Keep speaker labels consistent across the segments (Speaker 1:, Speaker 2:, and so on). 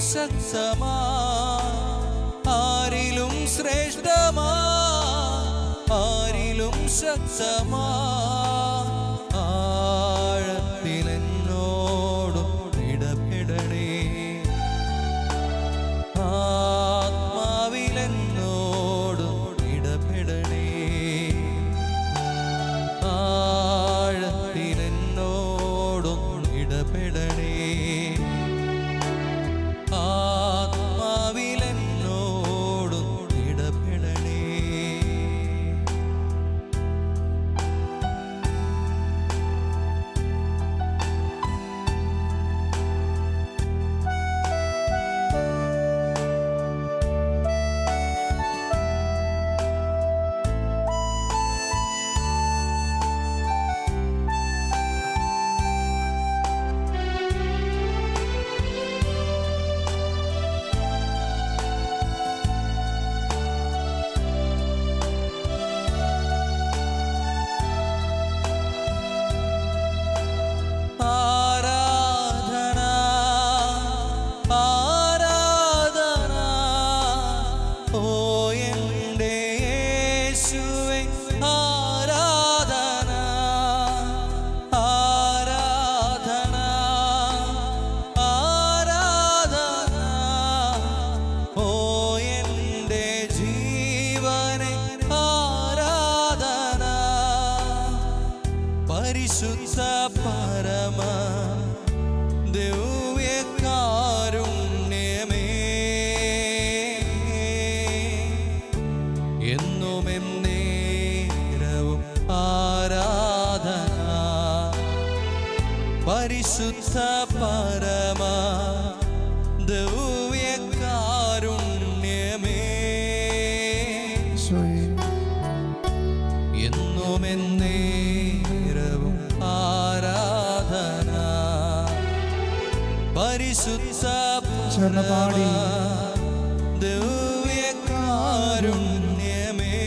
Speaker 1: ശക്തമാ ആരിലും ശ്രേഷ്ഠമാ ആരിലും ശക്തമാ ആഴത്തിലെന്നോടും ഇടപെടണേ ആത്മാവിലെന്നോടും ഇടപെടണേ ആഴത്തിലെന്നോടും ഇടപെടണേ ആത്മാവിലെന്നോടും ഇടപെടണേ ആരാധന ആരാധന ഓ എൻ്റെ യേശുവേ ആരാധന ആരാധന ആരാധന ഓ എൻ്റെ ജീവനെ ആരാധന പരിശുദ്ധ പരമ ദിവ്യകാരുണ്യമേ എന്നും എന്നേരവും ആരാധന പരിശുദ്ധ പരമ ദിവ്യകാരുണ്യമേ
Speaker 2: ഈശോയെ
Speaker 1: എന്നും എന്നേരവും ആരാധന പരിശുദ്ധ
Speaker 2: ചേർന്ന് പാടി.
Speaker 1: ദിവ്യകാരുണ്യമേ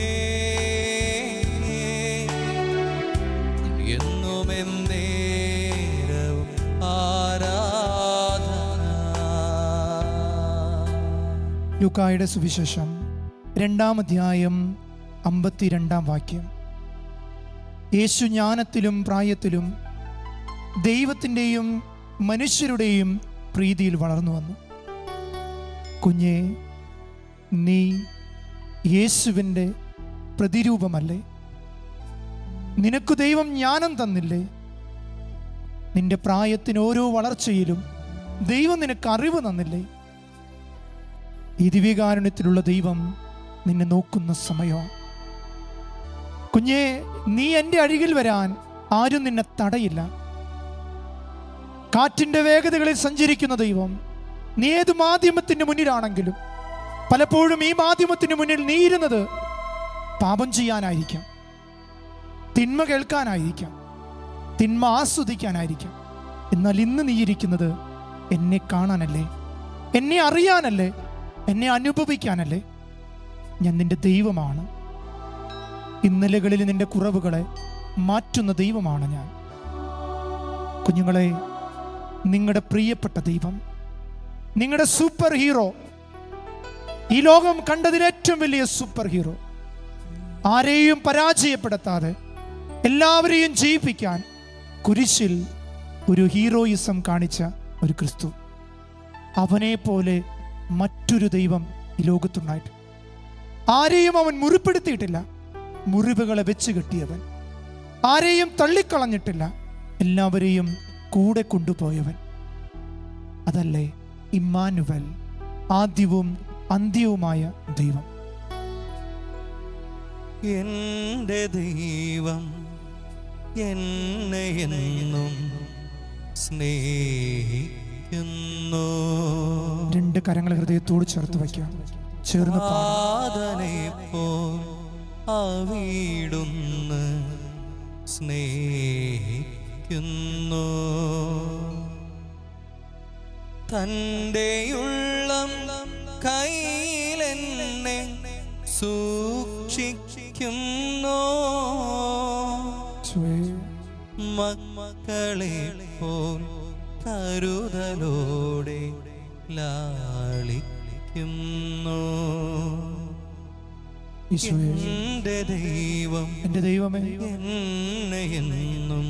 Speaker 1: എന്നും എന്നേരവും ആരാധന
Speaker 2: ലുക്കായുടെ സുവിശേഷം രണ്ടാം അധ്യായം അമ്പത്തിരണ്ടാം വാക്യം യേശു ജ്ഞാനത്തിലും പ്രായത്തിലും ദൈവത്തിൻ്റെയും മനുഷ്യരുടെയും പ്രീതിയിൽ വളർന്നു വന്നു കുഞ്ഞെ നീ യേശുവിൻ്റെ പ്രതിരൂപമല്ലേ നിനക്ക് ദൈവം ജ്ഞാനം തന്നില്ലേ നിന്റെ പ്രായത്തിന് ഓരോ വളർച്ചയിലും ദൈവം നിനക്ക് അറിവ് തന്നില്ലേ ഈ ദിവ്യകാരുണ്യത്തിലുള്ള ദൈവം നിന്നെ നോക്കുന്ന സമയമാണ് കുഞ്ഞെ നീ എൻ്റെ അരികിൽ വരാൻ ആരും നിന്നെ തടയില്ല കാറ്റിൻ്റെ വേഗതകളിൽ സഞ്ചരിക്കുന്ന ദൈവം നീ ഏത് മാധ്യമത്തിൻ്റെ മുന്നിലാണെങ്കിലും പലപ്പോഴും ഈ മാധ്യമത്തിന് മുന്നിൽ നീ ഇരുന്നത് പാപം ചെയ്യാനായിരിക്കാം തിന്മ കേൾക്കാനായിരിക്കാം തിന്മ ആസ്വദിക്കാനായിരിക്കാം എന്നാൽ ഇന്ന് നീ ഇരിക്കുന്നത് എന്നെ കാണാനല്ലേ എന്നെ അറിയാനല്ലേ എന്നെ അനുഭവിക്കാനല്ലേ ഞാൻ നിന്റെ ദൈവമാണ് ഇന്നലകളിൽ നിന്റെ കുറവുകളെ മാറ്റുന്ന ദൈവമാണ് ഞാൻ കുഞ്ഞുങ്ങളെ നിങ്ങളുടെ പ്രിയപ്പെട്ട ദൈവം നിങ്ങളുടെ സൂപ്പർ ഹീറോ ഈ ലോകം കണ്ടതിൽ ഏറ്റവും വലിയ സൂപ്പർ ഹീറോ ആരെയും പരാജയപ്പെടുത്താതെ എല്ലാവരെയും ജയിപ്പിക്കാൻ കുരിശിൽ ഒരു ഹീറോയിസം കാണിച്ച ഒരു ക്രിസ്തു അവനെ പോലെ മറ്റൊരു ദൈവം ഈ ലോകത്തുണ്ടായിട്ട് ആരെയും അവൻ മുറിപ്പെടുത്തിയിട്ടില്ല മുറിവുകളെ വെച്ച് കെട്ടിയവൻ ആരെയും തള്ളിക്കളഞ്ഞിട്ടില്ല എല്ലാവരെയും കൂടെ കൊണ്ടുപോയവൻ അതല്ലേ ഇമ്മാനുവൽ ആദ്യവും അന്ത്യവുമായ ദൈവം
Speaker 1: എന്റെ ദൈവം എന്നെ എന്നും സ്നേഹിക്കുന്നു
Speaker 2: രണ്ട് കരങ്ങൾ ഹൃദയത്തോട് ചേർത്ത് വയ്ക്കാം ചേർന്ന് പാടാം
Speaker 1: ആദനെ പോൽ അവിടുന്ന് സ്നേഹിക്കുന്നു തൻ്റെ ഉള്ളം കയ്യിലെന്നെ സൂക്ഷിക്കുന്നു
Speaker 2: ഈശോയേ,
Speaker 1: മക്കളെ പോൽ കരുതലോടെ ലാളിക്കുന്നു
Speaker 2: ഈശോയെ
Speaker 1: എന്റെ ദൈവം
Speaker 2: എൻ്റെ ദൈവമേ
Speaker 1: എന്നെ എന്നും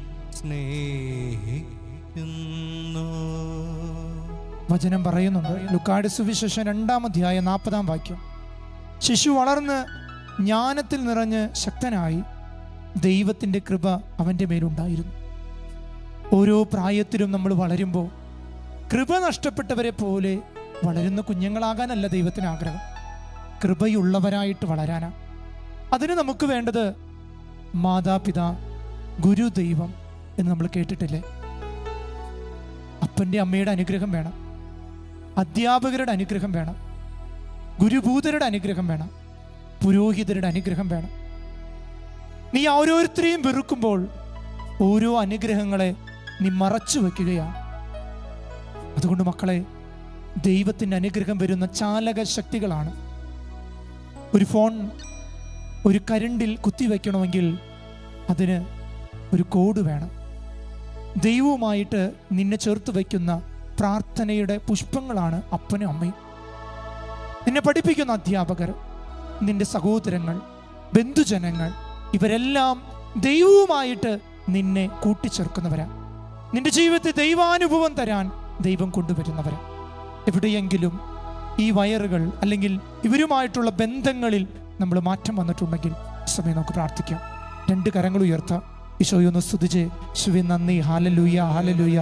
Speaker 1: സ്നേഹിക്കുന്നു
Speaker 2: വചനം പറയുന്നുണ്ട് ലുക്കാട് സുവിശേഷം രണ്ടാം അധ്യായ നാൽപ്പതാം വാക്യം ശിശു വളർന്ന് ജ്ഞാനത്തിൽ നിറഞ്ഞ് ശക്തനായി ദൈവത്തിൻ്റെ കൃപ അവൻ്റെ മേലുണ്ടായിരുന്നു ഓരോ പ്രായത്തിലും നമ്മൾ വളരുമ്പോൾ കൃപ നഷ്ടപ്പെട്ടവരെ പോലെ വളരുന്ന കുഞ്ഞുങ്ങളാകാനല്ല ദൈവത്തിന് ആഗ്രഹം കൃപയുള്ളവരായിട്ട് വളരാനാ അതിന് നമുക്ക് വേണ്ടത് മാതാപിതാ ഗുരു ദൈവം എന്ന് നമ്മൾ കേട്ടിട്ടില്ലേ അപ്പൻ്റെ അമ്മയുടെ അനുഗ്രഹം വേണം അധ്യാപകരുടെ അനുഗ്രഹം വേണം ഗുരുഭൂതരുടെ അനുഗ്രഹം വേണം പുരോഹിതരുടെ അനുഗ്രഹം വേണം നീ ഓരോരുത്തരെയും വെറുക്കുമ്പോൾ ഓരോ അനുഗ്രഹങ്ങളെ നീ മറച്ചു വെക്കുകയാണ് അതുകൊണ്ട് മക്കളെ ദൈവത്തിൻ്റെ അനുഗ്രഹം വരുന്ന ചാലക ശക്തികളാണ് ഒരു ഫോൺ ഒരു കരണ്ടിൽ കുത്തിവെക്കണമെങ്കിൽ അതിന് ഒരു കോഡ് വേണം ദൈവവുമായിട്ട് നിന്നെ ചേർത്ത് വയ്ക്കുന്ന പ്രാർത്ഥനയുടെ പുഷ്പങ്ങളാണ് അപ്പനും അമ്മയും നിന്നെ പഠിപ്പിക്കുന്ന അധ്യാപകർ നിന്റെ സഹോദരങ്ങൾ ബന്ധുജനങ്ങൾ ഇവരെല്ലാം ദൈവവുമായിട്ട് നിന്നെ കൂട്ടിച്ചേർക്കുന്നവരാ നിന്റെ ജീവിതത്തിൽ ദൈവാനുഭവം തരാൻ ദൈവം കൊണ്ടുവരുന്നവരാ എവിടെയെങ്കിലും ഈ വയറുകൾ അല്ലെങ്കിൽ ഇവരുമായിട്ടുള്ള ബന്ധങ്ങളിൽ നമ്മൾ മാറ്റം വന്നിട്ടുണ്ടെങ്കിൽ ഈ സമയം നമുക്ക് പ്രാർത്ഥിക്കാം രണ്ട് കരങ്ങൾ ഉയർത്താം ഈശോയൊന്ന് സ്തുതിച്ച് ശിവ നന്ദി ഹാലലൂയ ഹാലലൂയ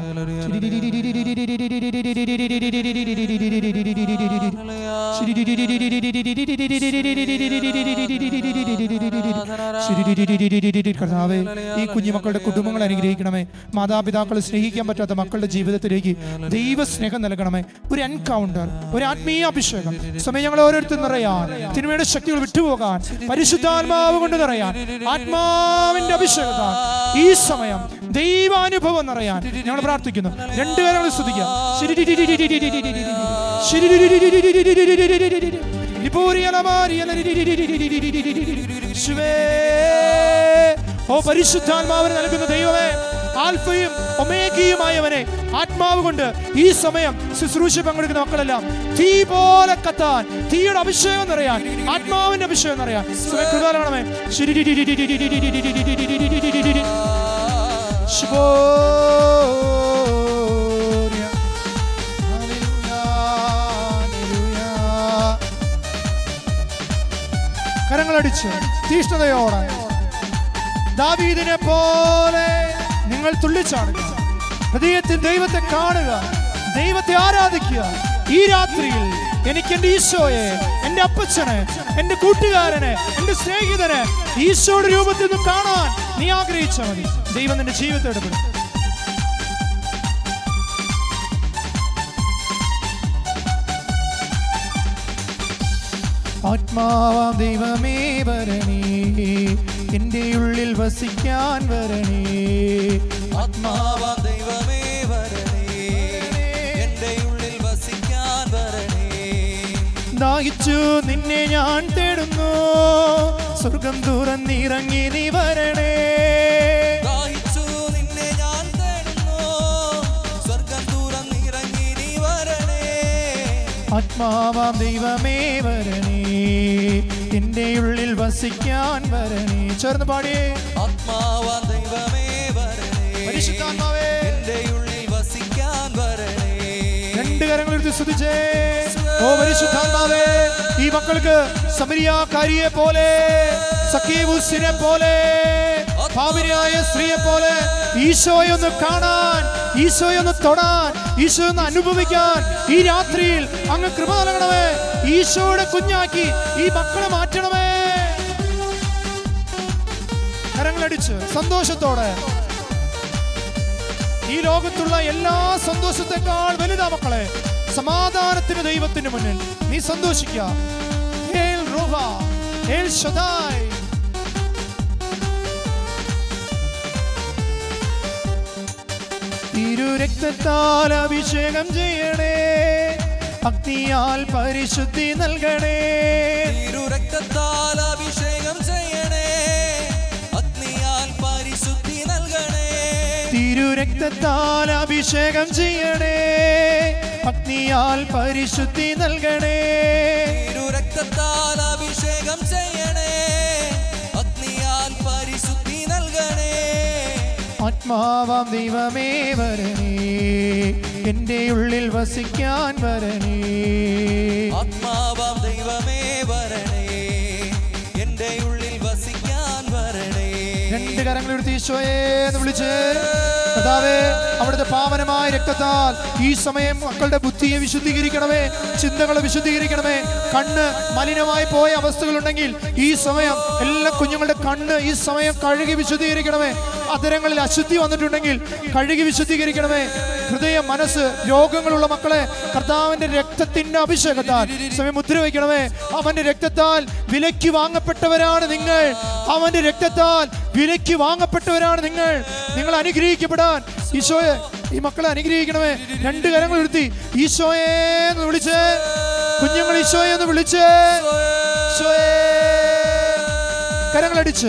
Speaker 2: കർത്താവേ ഈ കുഞ്ഞുമക്കളുടെ കുടുംബങ്ങൾ അനുഗ്രഹിക്കണമേ മാതാപിതാക്കളെ സ്നേഹിക്കാൻ പറ്റാത്ത മക്കളുടെ ജീവിതത്തിലേക്ക് ദൈവസ്നേഹം നൽകണമേ ഒരു എൻകൗണ്ടർ ഒരു ആത്മീയ അഭിഷേകം സമയം ഞങ്ങൾ ഓരോരുത്തർ നിറയാൻ തിന്മയുടെ ശക്തികൾ വിട്ടുപോകാൻ പരിശുദ്ധാത്മാവ് കൊണ്ട് നിറയാൻ ആത്മാവിന്റെ അഭിഷേകത്താൽ ഈ സമയം ദൈവാനുഭവം നിറയാൻ ഞങ്ങൾ പ്രാർത്ഥിക്കുന്നു രണ്ടുപേരും സ്തുതിക്കാം ഓ പരിശുദ്ധാത്മാവിന് നൽകുന്ന ദൈവമേ ആൽഫയും ഒമേഗയുമായവനെ ആത്മാവ് കൊണ്ട് ഈ സമയം ശുശ്രൂഷ പങ്കെടുക്കുന്ന മക്കളെല്ലാം തീ പോലെ കത്താൻ തീയുടെ അഭിഷേകം നിറയാൻ ആത്മാവിന്റെ അഭിഷേകം നിറയാൻ സമയം കൃതാരണമേ ശുഭോര്യ. Hallelujah, hallelujah. കരങ്ങളടിച്ച് തീഷ്ണതയോടെ ദാവീദിനെ പോലെ നിങ്ങൾ തുള്ളിച്ചാടുക ഹൃദയത്തിൽ ദൈവത്തെ കാണുക ദൈവത്തെ ആരാധിക്കുക ഈ രാത്രിയിൽ എനിക്ക് എൻ്റെ ഈശോയെ എൻ്റെ അപ്പച്ചനെ എൻ്റെ കൂട്ടുകാരനെ എൻ്റെ സ്നേഹിതനെ ഈശോയുടെ രൂപത്തിൽ നിന്ന് കാണാൻ നീ ആഗ്രഹിച്ചാൽ മതി ദൈവം നിന്റെ ജീവിതത്തെ ഇടപെടും ആത്മാവാം ദൈവമേ വരണേ എൻ്റെ ഉള്ളിൽ വസിക്കാൻ വരണേ
Speaker 1: ആത്മാവാം ദൈവമേ വരണേ എന്റെ ഉള്ളിൽ വസിക്കാൻ വരണേ
Speaker 2: ദാഹിച്ചു നിന്നെ ഞാൻ തേടുന്നു സ്വർഗം തുറന്നിറങ്ങി നീ വരണേ
Speaker 1: ദാഹിച്ചു നിന്നെ ഞാൻ തേടുന്നു സ്വർഗം തുറന്നിറങ്ങി നീ വരണേ
Speaker 2: ആത്മാവാം ദൈവമേ വരണേ എൻ്റെ ഉള്ളിൽ വസിക്കാൻ വരണേ ചേർന്ന് പാടിയേ
Speaker 1: ആത്മാവാം ദൈവമേ വരണേ
Speaker 2: പരിശുദ്ധാത്മാവേ
Speaker 1: എന്റെ ഉള്ളിൽ വസിക്കാൻ വരണേ
Speaker 2: രണ്ട് കരങ്ങൾ എടുത്ത് സ്തുതിച്ചേ ഓ പരിശുദ്ധാത്മാവേ ഈ മക്കൾക്ക് സമരിയാക്കാരിയെ പോലെ സഖീബുസിനെ പോലെ പാപിനിയായ സ്ത്രീയെ പോലെ ഈശോയെ ഒന്ന് കാണാൻ ഈശോയെ ഒന്ന് തൊടാൻ ഈശോ ഒന്ന് അനുഭവിക്കാൻ ഈ രാത്രിയിൽ അങ്ങ് കൃപ നൽകണമേ ഈശോയുടെ കുഞ്ഞാക്കി ഈ മക്കളെ മാറ്റണമേ കരങ്ങളടിച്ച് സന്തോഷത്തോടെ ഈ ലോകത്തുള്ള എല്ലാ സന്തോഷത്തെക്കാൾ വലുതാ മക്കളെ സമാധാനത്തിന് ദൈവത്തിന് മുന്നിൽ നീ സന്തോഷിക്കുക ഹേൽ റോഹ, ഹേൽ ഷദായ്. തിരുരക്തത്താൽ അഭിഷേകം ചെയ്യണേ അഗ്നിയാൽ പരിശുദ്ധി നൽകണേ
Speaker 1: തിരുരക്തത്താൽ അഭിഷേകം ചെയ്യണേ അഗ്നിയാൽ പരിശുദ്ധി നൽകണേ
Speaker 2: തിരുരക്തത്താൽ അഭിഷേകം ചെയ്യണേ അഗ്നിയാൽ പരിശുദ്ധി നൽകണേ
Speaker 1: തിരുരക്തത്താൽ അഭിഷേകം ചെയ്യണേ അഗ്നിയാൽ പരിശുദ്ധി നൽകണേ
Speaker 2: ആത്മാവാം ദൈവമേ വരണേ എൻ്റെ ഉള്ളിൽ വസിക്കാൻ വരണേ
Speaker 1: ആത്മാവാം ദൈവമേ വരണേ എന്റെ ഉള്ളിൽ വസിക്കാൻ വരണേ
Speaker 2: രണ്ട് കരങ്ങൾ എടുത്ത് ഈശോയെ എന്ന് വിളിച്ച് കഥാവേ അവിടുത്തെ പാവനമായ രക്തത്താൽ ഈ സമയം മക്കളുടെ ബുദ്ധിയെ വിശുദ്ധീകരിക്കണമേ ചിന്തകളെ വിശുദ്ധീകരിക്കണമേ കണ്ണ് മലിനമായി പോയ അവസ്ഥകളുണ്ടെങ്കിൽ ഈ സമയം എല്ലാ കുഞ്ഞുങ്ങളുടെ കണ്ണ് ഈ സമയം കഴുകി വിശുദ്ധീകരിക്കണമേ അതരങ്ങളിൽ അശുദ്ധി വന്നിട്ടുണ്ടെങ്കിൽ കഴുകി വിശുദ്ധീകരിക്കണമേ ഹൃദയം മനസ്സ് രോഗങ്ങളുള്ള മക്കളെ കർത്താവിന്റെ രക്തത്തിന്റെ അഭിഷേകത്താൽ ഈ സമയം മുദ്ര വയ്ക്കണമേ അവന്റെ രക്തത്താൽ വിലയ്ക്ക് വാങ്ങപ്പെട്ടവരാണ് നിങ്ങൾ അവന്റെ രക്തത്താൽ വിലയ്ക്ക് വാങ്ങപ്പെട്ടവരാണ് നിങ്ങൾ നിങ്ങൾ അനുഗ്രഹിക്കപ്പെടാൻ ഈശോയെ ഈ മക്കളെ അനുഗ്രഹിക്കണമേ രണ്ട് കരങ്ങൾ എടുത്തി ഈശോയെ എന്ന് വിളിച്ച് കുഞ്ഞുങ്ങൾ ഈശോയെ എന്ന് വിളിച്ച് ഈശോയെ കരങ്ങളടിച്ച്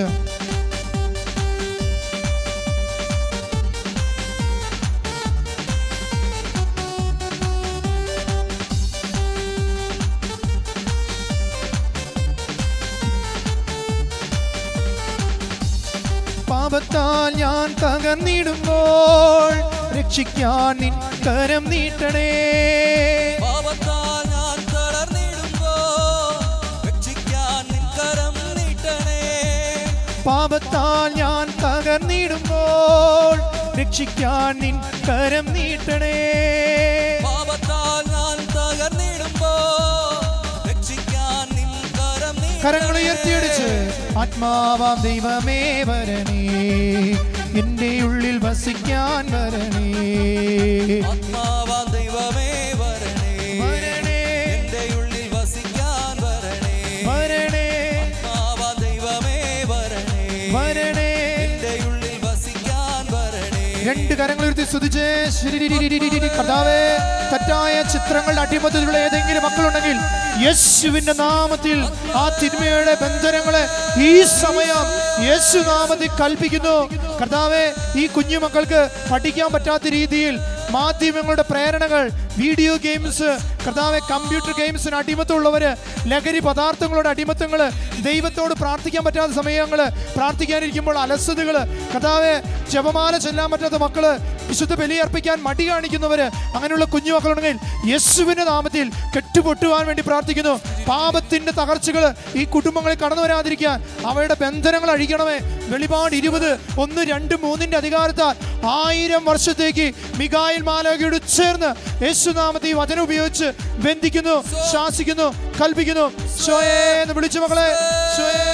Speaker 2: പാപത്താൽ ഞാൻ തകർന്നിടുമ്പോൾ രക്ഷിക്കാൻ നിൻ കരം നീട്ടണേ
Speaker 1: പാപത്താൽ ഞാൻ തളർന്നിടുമ്പോ രക്ഷിക്കാൻ നിൻ കരം നീട്ടണേ
Speaker 2: പാപത്താൽ ഞാൻ തകർന്നിടുമ്പോൾ രക്ഷിക്കാൻ നിൻ കരം നീട്ടണേ
Speaker 1: പാപത്താൽ ഞാൻ തകർന്നിടുമ്പോ രക്ഷിക്കാൻ നിൻ കരം നീ
Speaker 2: കരങ്ങൾ ഉയർത്തിയടിച്ച് ആത്മാവാം ദൈവമേ വരണേ എൻ്റെ ഉള്ളിൽ വസിക്കാൻ വരണേ
Speaker 1: ആത്മാവാം ദൈവമേ വരണേ
Speaker 2: വരണേ
Speaker 1: എന്റെ ഉള്ളിൽ വസിക്കാൻ വരണേ
Speaker 2: വരണേ
Speaker 1: ആത്മാവാം ദൈവമേ വരണേ
Speaker 2: വരണേ
Speaker 1: എന്റെ ഉള്ളിൽ വസിക്കാൻ വരണേ
Speaker 2: രണ്ട് കരങ്ങൾ ഉയർത്തി സ്തുതിച്ച് ശിരിരിരിരിരിരിരി. കർത്താവേ തെറ്റായ ചിത്രങ്ങളുടെ അടിമത്തത്തിലുള്ള ഏതെങ്കിലും മക്കളുണ്ടെങ്കിൽ യേശുവിന്റെ നാമത്തിൽ ആ തിന്മയുടെ ബന്ധനങ്ങളെ ഈ സമയം യേശു നാമത്തിൽ കൽപ്പിക്കുന്നു കർത്താവെ ഈ കുഞ്ഞു മക്കൾക്ക് പഠിക്കാൻ പറ്റാത്ത രീതിയിൽ മാധ്യമങ്ങളുടെ പ്രേരണകൾ വീഡിയോ ഗെയിംസ് കർത്താവെ കമ്പ്യൂട്ടർ ഗെയിംസിന് അടിമത്തമുള്ളവര് ലഹരി പദാർത്ഥങ്ങളുടെ അടിമത്തങ്ങള് ദൈവത്തോട് പ്രാർത്ഥിക്കാൻ പറ്റാത്ത സമയങ്ങള് പ്രാർത്ഥിക്കാനിരിക്കുമ്പോൾ അലസതകള് കർത്താവെ ജപമാല ചെല്ലാൻ പറ്റാത്ത മക്കള് വിശുദ്ധ ബലിയർപ്പിക്കാൻ മടി കാണിക്കുന്നവര് അങ്ങനെയുള്ള കുഞ്ഞു മക്കളുണ്ടെങ്കിൽ യേശുവിന്റെ നാമത്തിൽ കെട്ടുപൊട്ടുവാൻ വേണ്ടി പ്രാർത്ഥിക്കുന്നു പാപത്തിന്റെ തകർച്ചകൾ ഈ കുടുംബങ്ങളിൽ കടന്നു വരാതിരിക്കാൻ അവയുടെ ബന്ധനങ്ങൾ അഴിക്കണമേ വെളിപാട് ഇരുപത് ഒന്ന് രണ്ട് മൂന്നിന്റെ അധികാരത്താൽ ആയിരം വർഷത്തേക്ക് മികായിൽ മാലോകയോട് ചേർന്ന് യേശുനാമത്തെ ഈ വചനം ഉപയോഗിച്ച് ബന്ധിക്കുന്നു ശാസിക്കുന്നു കൽപ്പിക്കുന്നു ഷോയേ എന്ന് വിളിച്ചു മക്കളെ ഷോയേ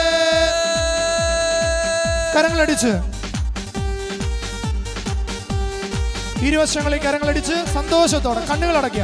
Speaker 2: കരങ്ങളടിച്ച് ഇരുവശങ്ങളിൽ കരങ്ങളടിച്ച് സന്തോഷത്തോടെ കണ്ണുകൾ അടയ്ക്കുക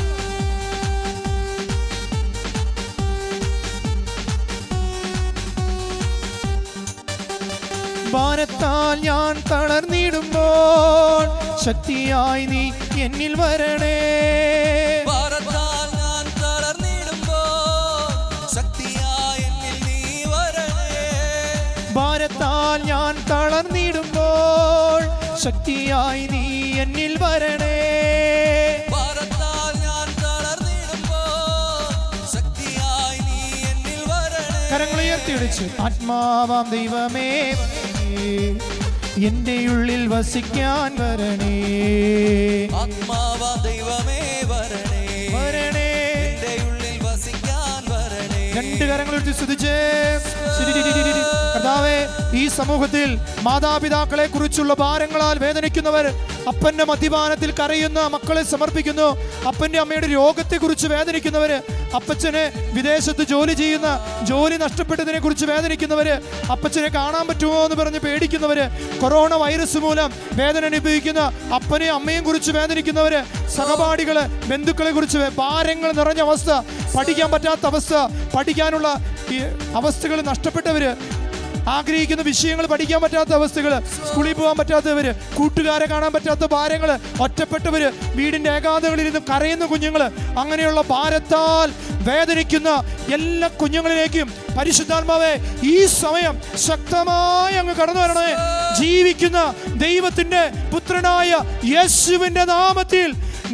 Speaker 2: ഭാരത്താൽ ഞാൻ തളർന്നിടുമ്പോൾ ശക്തിയായി നീ എന്നിൽ വരണേ
Speaker 1: ഭാരത്താൽ ഞാൻ തളർന്നിടുമ്പോ ശക്തിയായ എന്നിൽ നീ വരണേ
Speaker 2: ഭാരത്താൽ ഞാൻ തളർന്നിടുമ്പോൾ ശക്തിയായി നീ എന്നിൽ വരണേ
Speaker 1: ഭാരത്താൽ ഞാൻ തളർന്നിടുമ്പോ ശക്തിയായി നീ എന്നിൽ വരണേ
Speaker 2: കരങ്ങൾ ഉയർത്തിയിടിച്ച് ആത്മാവാം ദൈവമേ വരണേ. എന്റെ ഉള്ളിൽ വസിക്കാൻ വരണേ
Speaker 1: ആത്മാവാ ദൈവമേ വരണേ
Speaker 2: വരണേ
Speaker 1: എന്റെ ഉള്ളിൽ വസിക്കാൻ വരണേ
Speaker 2: രണ്ട് കരങ്ങൾ ഉയർത്തി സ്തുതിച്ചേ ശിരിരിരിരിരി. കർത്താവേ ഈ സമൂഹത്തിൽ മാതാപിതാക്കളെ കുറിച്ചുള്ള ഭാരങ്ങളാൽ വേദനിക്കുന്നവർ അപ്പന്റെ മദ്യപാനത്തിൽ കരയുന്ന മക്കളെ സമർപ്പിക്കുന്നു അപ്പന്റെ അമ്മയുടെ രോഗത്തെ കുറിച്ച് വേദനിക്കുന്നവര് അപ്പച്ചനെ വിദേശത്ത് ജോലി ചെയ്യുന്ന ജോലി നഷ്ടപ്പെട്ടതിനെ കുറിച്ച് വേദനിക്കുന്നവര് അപ്പച്ചനെ കാണാൻ പറ്റുമോ എന്ന് പറഞ്ഞ് പേടിക്കുന്നവര് കൊറോണ വൈറസ് മൂലം വേദന അനുഭവിക്കുന്ന അപ്പനെയും അമ്മയും കുറിച്ച് വേദനിക്കുന്നവര് സഹപാഠികള് ബന്ധുക്കളെ കുറിച്ച് വേ- ഭാരങ്ങൾ നിറഞ്ഞ അവസ്ഥ പഠിക്കാൻ പറ്റാത്ത അവസ്ഥ പഠിക്കാനുള്ള ഈ അവസ്ഥകൾ നഷ്ടപ്പെട്ടവര് ആഗ്രഹിക്കുന്ന വിഷയങ്ങൾ പഠിക്കാൻ പറ്റാത്ത അവസ്ഥകൾ സ്കൂളിൽ പോകാൻ പറ്റാത്തവര് കൂട്ടുകാരെ കാണാൻ പറ്റാത്ത ഭാരങ്ങള് ഒറ്റപ്പെട്ടവര് വീടിന്റെ ഏകാന്തകളിൽ നിന്ന് കരയുന്ന കുഞ്ഞുങ്ങള് അങ്ങനെയുള്ള ഭാരത്താൽ വേദനിക്കുന്ന എല്ലാ കുഞ്ഞുങ്ങളിലേക്കും പരിശുദ്ധാത്മാവെ ഈ സമയം ശക്തമായി അങ്ങ് കടന്നു വരണേ ജീവിക്കുന്ന ദൈവത്തിന്റെ പുത്രനായ യേശുവിന്റെ നാമത്തിൽ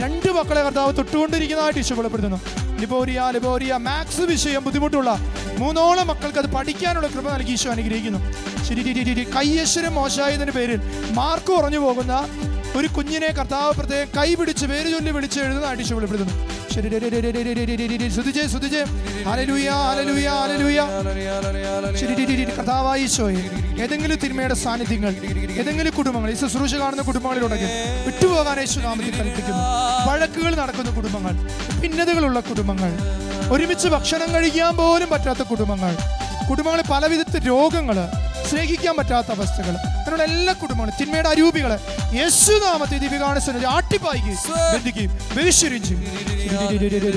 Speaker 2: രണ്ട് മക്കളെ കർത്താവ് തൊട്ടുകൊണ്ടിരിക്കുന്നതായിട്ട് ഈശോ വെളിപ്പെടുത്തുന്നു ലിബോരിയ ലിബോരിയ മാത്സ് വിഷയം ബുദ്ധിമുട്ടുള്ള മൂന്നോളം മക്കൾക്ക് അത് പഠിക്കാനുള്ള കൃപ നൽകി ഈശോ അനുഗ്രഹിക്കുന്നു ശരി ശരി, ശരി കയ്യശ്വരം മോശമായതിന്റെ പേരിൽ മാർക്ക് കുറഞ്ഞു പോകുന്ന ഒരു കുഞ്ഞിനെ കർത്താവ് പ്രത്യേകം കൈ പിടിച്ച് പേര് ചൊല്ലി വിളിച്ച് എഴുതുന്നതായിട്ട് ഈശോ വെളിപ്പെടുത്തുന്നു ശരി ശരി, ശരി, ശരി, ശരി, ശരി, ശരി, ശ്രുതിജേ ശ്രുതിജേ ഹല്ലേലൂയ ഹല്ലേലൂയ ഹല്ലേലൂയ ശരി, ശരി, ശരി, കർത്താവായ ഈശോയെ ഏതെങ്കിലും തിന്മയുടെ സാന്നിധ്യങ്ങൾ ഏതെങ്കിലും കുടുംബങ്ങൾ ഈ ശുശ്രൂഷ കാണുന്ന കുടുംബങ്ങളിലുണ്ടെങ്കിൽ വിട്ടുപോകാൻ യേശു നാമത്തിൽ കൽപ്പിക്കുന്നു വഴക്കുകൾ നടക്കുന്ന കുടുംബങ്ങൾ ഭിന്നതകളുള്ള കുടുംബങ്ങൾ ഒരുമിച്ച് ഭക്ഷണം കഴിക്കാൻ പോലും പറ്റാത്ത കുടുംബങ്ങൾ കുടുംബങ്ങളിൽ പലവിധത്തിൽ രോഗങ്ങൾ സ്നേഹിക്കാൻ പറ്റാത്ത അവസ്ഥകൾ അങ്ങനെയുള്ള എല്ലാ കുടുംബങ്ങളും തിന്മയുടെ അരൂപികളെ യേശുനാമത്തെ ദിവ്യകാണസന ആട്ടിപ്പായിക്ക് ബന്ധിക്കുകയും ബഹിഷ്കരിക്കുകയും ചെയ്യും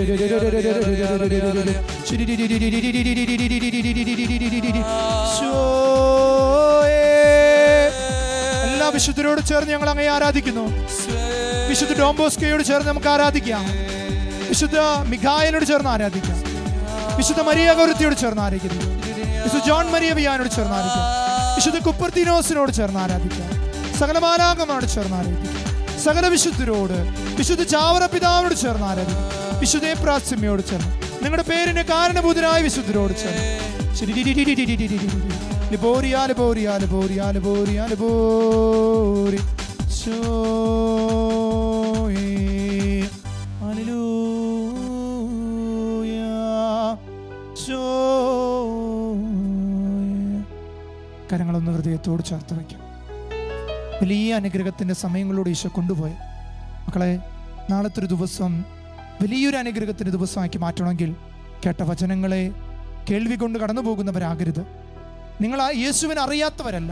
Speaker 2: എല്ലാ വിശുദ്ധരോട് ചേർന്ന് ഞങ്ങൾ അങ്ങേ ആരാധിക്കുന്നു വിശുദ്ധ ഡോംബോസ്കയോട് ചേർന്ന് നമുക്ക് ആരാധിക്കാം വിശുദ്ധ മിഖായനോട് ചേർന്ന് ആരാധിക്കാം വിശുദ്ധ മരിയ ഗൗരത്തിയോട് ചേർന്ന് ആരാധിക്കുന്നു വിശുദ്ധ ജോൺ മരിയ വിയാനോട് ചേർന്ന് ആരാധിക്കാം വിശുദ്ധ കുപ്പർത്തിനോസിനോട് ചേർന്ന് ആരാധിക്കാം സകല മാലാകമാനോട് ചേർന്ന് ആരാധിക്കാം സകല വിശുദ്ധരോട് വിശുദ്ധ ചാവറ പിതാവിനോട് ചേർന്ന് ആരാധിക്കും വിശുദ്ധ പ്രാസ്യമ്മയോട് ചേർന്ന് നിങ്ങളുടെ പേരിന് കാരണഭൂതനായ വിശുദ്ധരോട് ചേർന്ന് ലിബോറിയ ലിബോറിയ ലിബോറിയ ലിബോറിയ ലിബോറി ശോയേ. ഹല്ലേലൂയ. ശോയേ. കരങ്ങളൊന്ന് ഹൃദയത്തോട് ചേർത്ത് വയ്ക്കാം വലിയ അനുഗ്രഹത്തിൻ്റെ സമയങ്ങളോട് ഈശോ കൊണ്ടുപോയി മക്കളെ നാളത്തെ ഒരു ദിവസം വലിയൊരു അനുഗ്രഹത്തിൻ്റെ ദിവസമാക്കി മാറ്റണമെങ്കിൽ കേട്ട വചനങ്ങളെ കേൾവി കൊണ്ട് കടന്നു പോകുന്നവരാകരുത് നിങ്ങൾ ആ യേശുവിനെ അറിയാത്തവരല്ല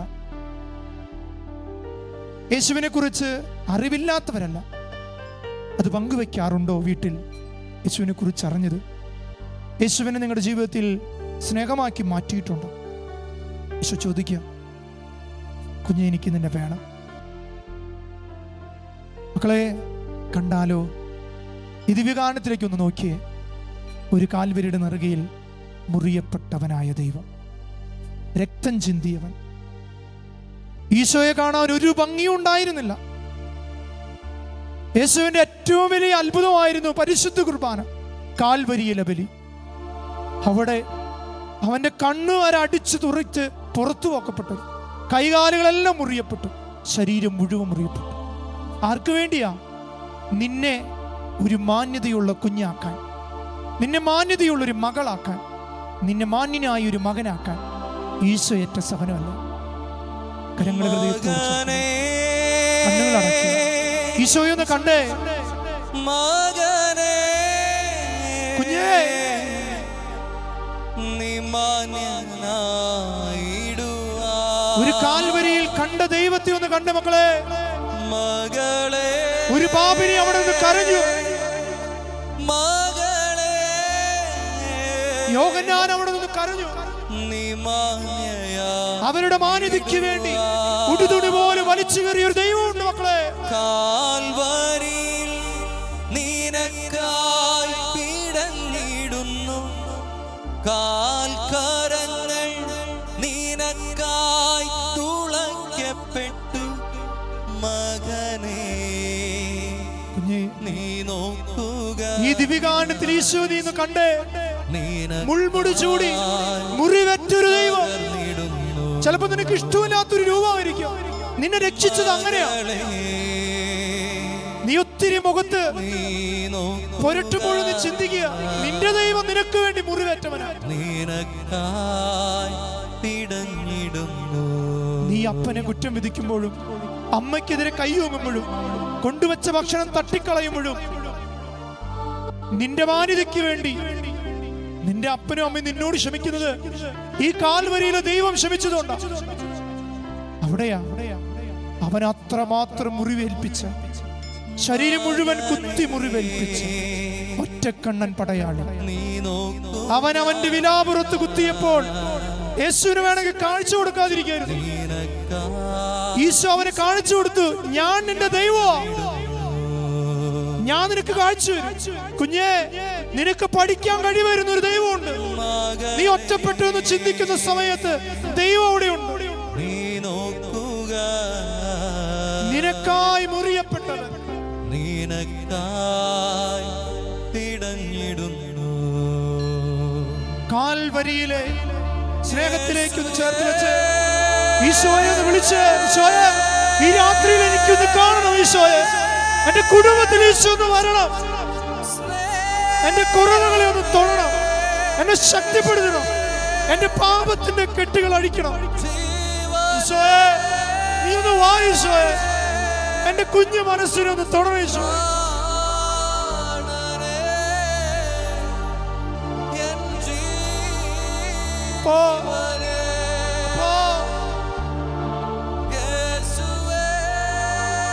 Speaker 2: യേശുവിനെ കുറിച്ച് അറിവില്ലാത്തവരല്ല അത് പങ്കുവെക്കാറുണ്ടോ വീട്ടിൽ യേശുവിനെ കുറിച്ച് അറിഞ്ഞത് യേശുവിനെ നിങ്ങളുടെ ജീവിതത്തിൽ സ്നേഹമാക്കി മാറ്റിയിട്ടുണ്ടോ യേശു ചോദിക്കുക കുഞ്ഞെ എനിക്ക് നിന്നെ വേണം മക്കളെ കണ്ടാലോ ഈ ദിവ്യഗാനത്തിലേക്ക് ഒന്ന് നോക്കിയേ ഒരു കാൽവരിയുടെ നെറുകയിൽ മുറിയപ്പെട്ടവനായ ദൈവം രക്തം ചിന്തിയവൻ ഈശോയെ കാണാൻ ഒരു ഭംഗിയും ഉണ്ടായിരുന്നില്ല യേശുവിന്റെ ഏറ്റവും വലിയ അത്ഭുതമായിരുന്നു പരിശുദ്ധ കുർബാന കാൽവരിയിലെ ബലി അവിടെ അവന്റെ കണ്ണു വരെ അടിച്ചു തുറച്ച് പുറത്തു പോക്കപ്പെട്ടു കൈകാലുകളെല്ലാം മുറിയപ്പെട്ടു ശരീരം മുഴുവൻ മുറിയപ്പെട്ടു ആർക്കു വേണ്ടിയാ നിന്നെ ഒരു മാന്യതയുള്ള കുഞ്ഞാക്കാൻ നിന്നെ മാന്യതയുള്ള ഒരു മകളാക്കാൻ നിന്നെ മാന്യനായ ഒരു മകനാക്കാൻ ഈശോ ഏറ്റ സഹനമല്ല കരങ്ങൾ ഹൃദയത്തോട് ചേർത്ത്
Speaker 1: മകനേ
Speaker 2: കണ്ണുകളടയ്ക്കുക. ഈശോയൊന്ന് കണ്ടേ
Speaker 1: മകനേ
Speaker 2: കുഞ്ഞേ.
Speaker 1: നീ മാന്യനായിടുവാ
Speaker 2: ഒരു കാൽവരിയിൽ കണ്ട ദൈവത്തെ ഒന്ന് കണ്ട മക്കളെ
Speaker 1: മകളെ
Speaker 2: ഒരു പാപിനി അവിടെ നിന്ന് കരഞ്ഞു
Speaker 1: മകളെ
Speaker 2: യോഗന്നാൻ അവിടെ നിന്ന് കരഞ്ഞു
Speaker 1: നീ മാന്യയാ
Speaker 2: അവരുടെ മാന്യതയ്ക്ക് വേണ്ടി ഉടുതുണി പോലെ വലിച്ചു കയറിയ ഒരു ദൈവമുണ്ട് മക്കളെ
Speaker 1: കാൽവരിയിൽ നിനക്കായി പിടഞ്ഞിടുന്നു കാൽക്കരങ്ങൾ നിനക്കായി തുളയ്ക്കപ്പെട്ടു മകനേ
Speaker 2: കുഞ്ഞെ
Speaker 1: നീ നോക്കുക
Speaker 2: ഈ ദിവികാനത്തിൽ ഈശോ നീ ഒന്ന് കണ്ടേ
Speaker 1: നിനക്കായി
Speaker 2: മുൾമുടി ചൂടി മുറിവറ്റൊരു ദൈവം
Speaker 1: നീടുന്നു
Speaker 2: ചിലപ്പോ നിനക്ക് ഇഷ്ടമില്ലാത്തൊരു രൂപമായിരിക്കും നിന്നെ രക്ഷിച്ചത് അങ്ങനെയാ നീ ഒത്തിരി മുഖത്ത്
Speaker 1: നീ നോക്കുക
Speaker 2: പൊരട്ടുമ്പോൾ നീ ചിന്തിക്കുക നിന്റെ ദൈവം നിനക്ക് വേണ്ടി മുറിവേറ്റവനാ
Speaker 1: നിനക്കായി പിടഞ്ഞിടുന്നു
Speaker 2: നീ അപ്പനെ കുറ്റം വിധിക്കുമ്പോഴും അമ്മയ്ക്കെതിരെ കൈയോങ്ങുമ്പോഴും കൊണ്ടുവച്ച ഭക്ഷണം തട്ടിക്കളയുമ്പോഴും നിന്റെ മാന്യതയ്ക്ക് വേണ്ടി നിന്റെ അപ്പനും അമ്മയും നിന്നോട് ക്ഷമിക്കുന്നത് ഈ കാൽവരിയിലെ ദൈവം ക്ഷമിച്ചതുകൊണ്ടാ അവിടെയാ അവൻ അത്രമാത്രം മുറിവേൽപ്പിച്ച ശരീരം മുഴുവൻ കുത്തി മുറിവേൽപ്പിച്ച ഒറ്റക്കണ്ണൻ പടയാളി
Speaker 1: നീ നോക്കൂ
Speaker 2: അവൻ അവന്റെ വിലാപുറത്ത് കുത്തിയപ്പോൾ യേശുവിന് വേണമെങ്കിൽ കാഴ്ച കൊടുക്കാതിരിക്കായിരുന്നു
Speaker 1: നിനക്കായി
Speaker 2: ഈശോ അവനെ കാണിച്ചു കൊടുത്തു ഞാൻ നിന്റെ ദൈവമാ ഞാൻ നിനക്ക് കാഴ്ച തരും കുഞ്ഞേ നിനക്ക് പഠിക്കാൻ കഴിവരുന്ന ഒരു ദൈവമുണ്ട്
Speaker 1: മകൻ
Speaker 2: നീ ഒറ്റപ്പെട്ടു എന്ന് ചിന്തിക്കുന്ന സമയത്ത് ദൈവം അവിടെയുണ്ട്
Speaker 1: നീ നോക്കുക
Speaker 2: നിനക്കായി മുറിയപ്പെട്ടവൻ
Speaker 1: നിനക്കായി പിടഞ്ഞിടുന്നു
Speaker 2: കാൽവരിയിലെ സ്നേഹത്തിലേക്ക് ഒന്ന് ചേർത്ത് വെച്ച് ഈശോയെ ഒന്ന് വിളിച്ച് ഈശോയെ ഈ രാത്രിയിൽ എനിക്കൊന്ന് കാണണം ഈശോയെ എന്റെ കുടുംബത്തിൽ ഈശോ ഒന്ന് വരണം എന്റെ കുറവുകളെ ഒന്ന് തൊഴണം എന്നെ ശക്തിപ്പെടുത്തണം എന്റെ പാപത്തിന്റെ കെട്ടുകൾ അഴിക്കണം ഈശോയെ നീ ഒന്ന് വാ ഈശോയെ എന്റെ കുഞ്ഞു മനസ്സിനെ ഒന്ന് തൊടണം ഈശോ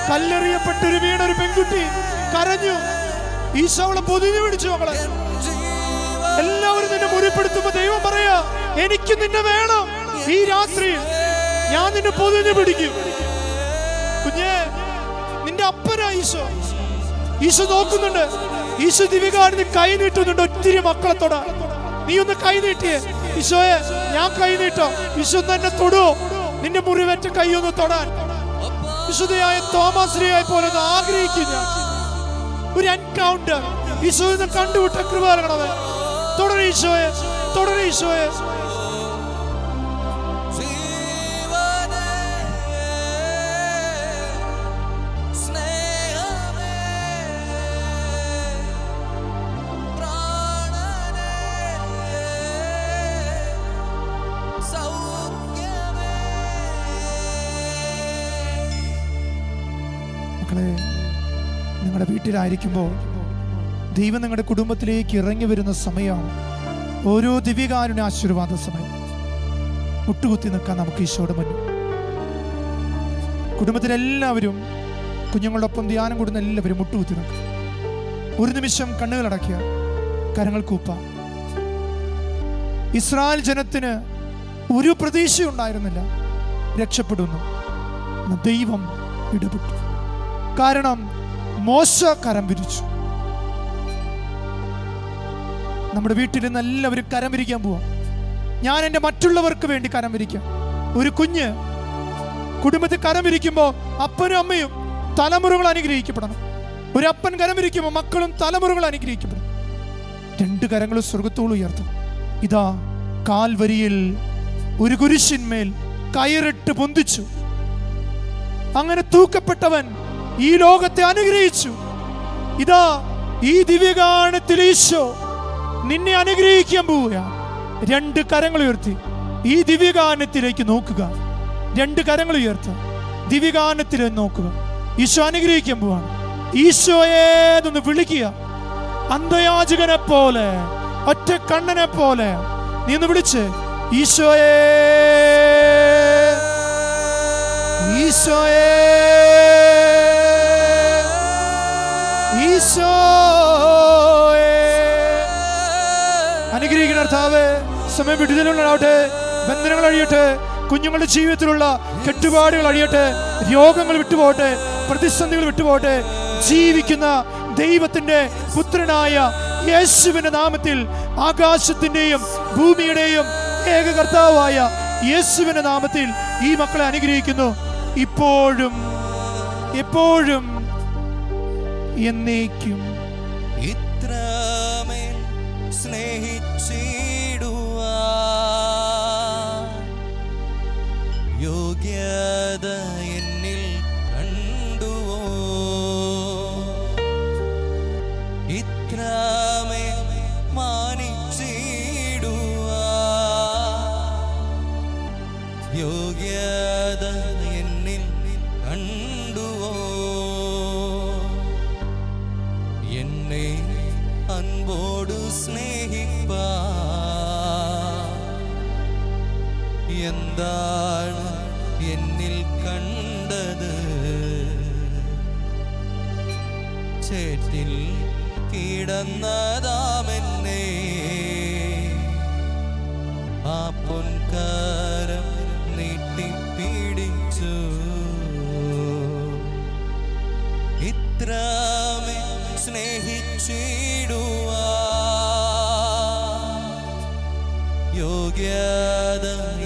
Speaker 2: കല്ലെറിയപ്പെട്ടൊരു വീണ ഒരു പെൺകുട്ടി കരഞ്ഞു ഈശോ അവളെ പൊതിഞ്ഞു പിടിച്ചു മകളെ എല്ലാവരും നിന്നെ മുറിപ്പെടുത്തുമ്പോ ദൈവം പറയാ എനിക്ക് നിന്നെ വേണം ഈ രാത്രി ഞാൻ നിന്നെ പൊതിഞ്ഞു പിടിക്കും കുഞ്ഞേ നിന്റെ അപ്പനാ ഈശോ ഈശോ നോക്കുന്നുണ്ട് ഈശോ ദിവികാടിന് കൈ നീട്ടുന്നുണ്ട് ഒത്തിരി മക്കളെ തൊടാ നീ ഒന്ന് കൈ നീട്ടിയേ ഈശോയെ ഞാൻ കൈ നീട്ടോ ഈശോ ഒന്ന് എന്നെ തൊടുവോ നിന്റെ മുറിവേറ്റ കൈ ഒന്ന് തൊടാൻ വിശുദ്ധയായ തോമാശ്രീയായി പോലെ ഒന്ന് ആഗ്രഹിക്കും ഞാൻ ഒരു എൻകൗണ്ടർ ഈശോയെ കണ്ടുവിട്ട കൃപ നൽകണമേ തുടരെ ഈശോയെ തുടരെ ഈശോയെ
Speaker 1: ജീവനേ സ്നേഹമേ പ്രാണനേ സൗഖ്യമേ
Speaker 2: മക്കളെ നിങ്ങളുടെ വീട്ടിലായിരിക്കുമ്പോൾ ദൈവം നിങ്ങളുടെ കുടുംബത്തിലേക്ക് ഇറങ്ങി വരുന്ന സമയമാണ് ഓരോ ദിവ്യകാരുണ്യ ആശീർവാദ സമയം മുട്ടുകുത്തി നിൽക്കാൻ നമുക്ക് ഈശോയുടെ മുന്നിൽ കുടുംബത്തിലെല്ലാവരും കുഞ്ഞുങ്ങളോടൊപ്പം ധ്യാനം കൂടുന്ന എല്ലാവരും മുട്ടുകുത്തി നിൽക്കും ഒരു നിമിഷം കണ്ണുകൾ അടയ്ക്കുക കരങ്ങൾ കൂപ്പാം ഇസ്രായേൽ ജനത്തിന് ഒരു പ്രതീക്ഷയുണ്ടായിരുന്നില്ല രക്ഷപ്പെടുന്നു എന്ന ദൈവം ഇടപെട്ടു കാരണം മോശ കരം വിരിച്ചു നമ്മുടെ വീട്ടിൽ നിന്ന് എല്ലാവരും കരം വിരിക്കാൻ പോവാം ഞാൻ എൻ്റെ മറ്റുള്ളവർക്ക് വേണ്ടി കരം വിരിക്കാം ഒരു കുഞ്ഞ് കുടുംബത്തിൽ കരം വിരിക്കുമ്പോൾ അപ്പനും അമ്മയും തലമുറകൾ അനുഗ്രഹിക്കപ്പെടണം ഒരു അപ്പൻ കരം വിരിക്കുമ്പോൾ മക്കളും തലമുറകൾ അനുഗ്രഹിക്കപ്പെടണം രണ്ട് കരങ്ങളും സ്വർഗത്തോളം ഉയർത്തും ഇതാ കാൽവരിയിൽ ഒരു കുരിശിന്മേൽ കയറിട്ട് പൊന്തിച്ചു അങ്ങനെ തൂക്കപ്പെട്ടവൻ ഈ ലോകത്തെ അനുഗ്രഹിച്ചു ഇതാ ഈ ദിവ്യഗാനത്തിൽ ഈശോ നിന്നെ അനുഗ്രഹിക്കാൻ പോവുക രണ്ട് കരങ്ങൾ ഉയർത്തി ഈ ദിവ്യഗാനത്തിലേക്ക് നോക്കുക രണ്ട് കരങ്ങൾ ഉയർത്തുക ദിവ്യഗാനത്തിലേക്ക് നോക്കുക ഈശോ അനുഗ്രഹിക്കാൻ പോവാണ് ഈശോയേതൊന്ന് വിളിക്കുക അന്ധയാചകനെ പോലെ ഒറ്റ കണ്ണനെ പോലെ നീ ഒന്ന് വിളിച്ച് ഈശോയേ ഈശോയേ ഈശോയേ അനുഗ്രഹിക്കുന്ന കർത്താവേ സമയം വിടുതലുണ്ടാവട്ടെ ബന്ധനങ്ങൾ അഴിയട്ടെ കുഞ്ഞുങ്ങളുടെ ജീവിതത്തിലുള്ള കെട്ടുപാടുകൾ അഴിയട്ടെ രോഗങ്ങൾ വിട്ടുപോകട്ടെ പ്രതിസന്ധികൾ വിട്ടുപോകട്ടെ ജീവിക്കുന്ന ദൈവത്തിന്റെ പുത്രനായ യേശുവിന്റെ നാമത്തിൽ ആകാശത്തിന്റെയും ഭൂമിയുടെയും ഏക കർത്താവായ യേശുവിന്റെ നാമത്തിൽ ഈ മക്കളെ അനുഗ്രഹിക്കുന്നു ഇപ്പോഴും എപ്പോഴും എന്നേക്കും
Speaker 1: ഇത്രമേൽ സ്നേഹിച്ചിടുവാ യോഗ്യത എന്നിൽ കണ്ടുവോ ഇത്രമേൽ മാനിച്ചിടുവാ യോഗ്യത എന്നിൽ കണ്ടുവോ എന്നെ അൻപോടു സ്നേഹിപ്പ എന്താണ് എന്നിൽ കണ്ടത് ചേറ്റിൽ കിടന്നതാമെന്നെ ആ പൊൻകാരം നീട്ടിപ്പിടിച്ചു ഇത്രമേ സ്നേഹിച്ചിടുവാ യോഗ്യത